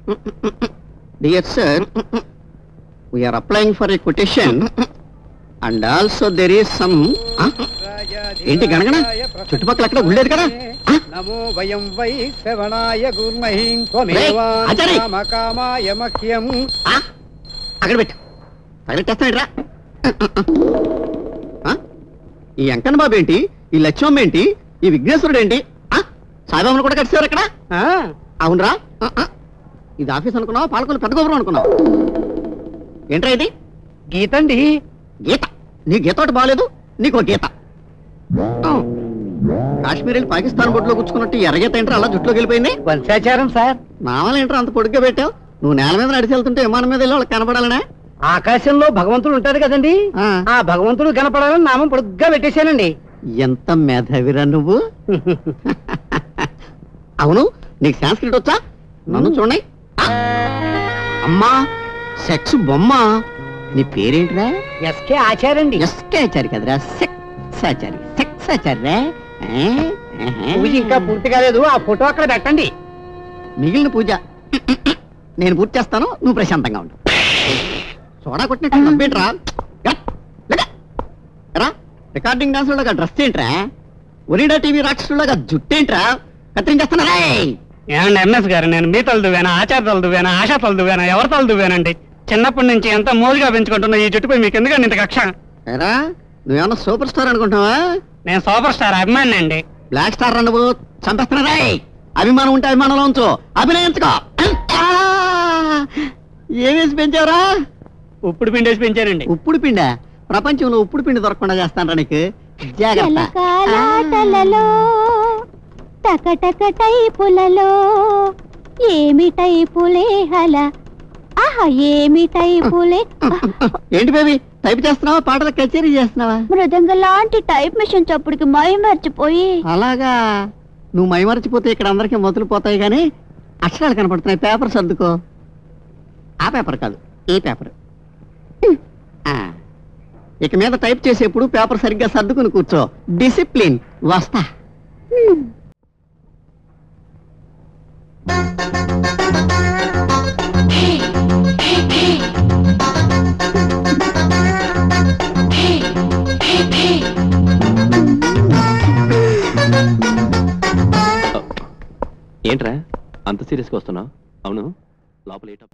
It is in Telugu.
Dear sir we are applying for a quotation and also there is some ఏంటి గణగణ చుట్టుపక్కల ఎక్కడ ఉండేది కదా ఆ? నమో వయం వై శ్రవణాయ గుర్మహీం రేయ్, ఆచారి! కామాయ మహ్యం ఆ? అక్కడ పెట్టు తగిలిట్టేస్తాడు రా ఈ వెంకన్న బాబు ఏంటి ఈ లక్ష్మమ్మ ఏంటి ఈ విఘ్నేశ్వరుడు ఏంటి ఆ? సాయిబాబును కూడా కట్టారు ఇక్కడ అవునరా ఆ, ఆ. ఇది ఆఫీస్ అనుకున్నావా పాలకొల్లు పెద్ద గోపురం అనుకున్నావు ఏంట్రా ఇది గీతండి గీత నీ గీత ఒకటి బాగాలేదు నీకు గీత ఆ. కాశ్మీర్ వెళ్ళి పాకిస్తాన్ బొట్టులో గుచ్చుకున్నట్టు ఈ ఎర్రగీత ఏంట్రా అలా జుట్టులోకి వెళ్ళిపోయింది వంశాచారం సార్ నామలు ఏంట్రా అంత పొడుగ్గా పెట్టావు నువ్వు నేల మీద నడిచి వెళ్తుంటే విమానం మీద వెళ్ళి వాళ్ళకి కనపడాలనే ఆకాశంలో భగవంతుడు ఉంటాడు కదండి ఆ. ఆ భగవంతుడు కనపడాలని నామం పొడుగ్గా పెట్టేశానండి ఎంత మేధావిరా నువ్వు అవును నీకు సాంస్క్రిట్ వచ్చా నన్ను చూడండి ఆ! అమ్మా సెక్స్ బొమ్మ నీ పేరేంటిరా ఎస్కే ఆచారండి ఎస్కే ఆచారి కదరా సెక్స్ ఆచారి సెక్స్ ఆచారి రా ఆ? ఆహా. పూజ ఇంకా పూర్తి కాలేదు ఆ ఫోటో అక్కడ పెట్టండి మిగిలిన పూజ నేను పూర్తి చేస్తాను నువ్వు ప్రశాంతంగా ఉండు సోడా కొట్టినట్టు నవ్వేంట్రా యప్, లెగ. రా రికార్డింగ్ డాన్స్ లాగా డ్రెస్ ఏంట్రా ఒరిడా టీవీ రాక్షసులాగా జుట్టేంట్రా కత్తిరించేస్తున్నారా ఏమండి ఎంఎస్ గారు నేను మీ తల దువ్వానా ఆచార తల దువ్వానా ఆశా తల దువ్వానా ఎవరి తల దువ్వానండి చిన్నప్పటి నుంచి ఎంత మోజుగా పెంచుకుంటున్నా ఈ జుట్టుపై మీకు ఎందుకండి ఇంత కక్ష ఏరా నువ్వేమన్నా సూపర్ స్టార్ అనుకుంటున్నావా నేను సూపర్ స్టార్ అభిమాని అండి బ్లాక్ స్టార్ నువ్వు చంపేస్తున్నారా అభిమానం ఉంటే అభిమానంలో ఉంచు అభినయించుకో ఆ! ఏమేసి పెంచావురా ఉప్పుడు పిండేసి పెంచానండి ఉప్పుడు పిండ ప్రపంచంలో ఉప్పుడు పిండి దొరకకుండా చేస్తానరా నీకు జాగ్రత్త చిలకాలాటలలో టకటక టైపులలో ఏమి టైపులే హల ఆహా ఏమి టైపులే ఏంటి బేబీ టైప్ చేస్తున్నావా పాటల కచేరీ చేస్తున్నావా మృదంగ లాంటి టైప్ మిషన్ చప్పుడుకి మై మర్చిపోయి అలాగా నువ్వు మైమరచిపోతే ఇక్కడ అందరికీ మొదలు పోతాయి కానీ అక్షరాలు కనపడుతున్నాయి పేపర్ సర్దుకో ఆ పేపర్ కాదు ఈ పేపర్ ఆ. ఇక మీద టైప్ చేసేప్పుడు పేపర్ సరిగ్గా సర్దుకుని కూర్చో డిసిప్లిన్ వస్తా ఏంట్రా అంత సీరియస్గా వస్తున్నావు అవును లోపల ఏ టాపిక్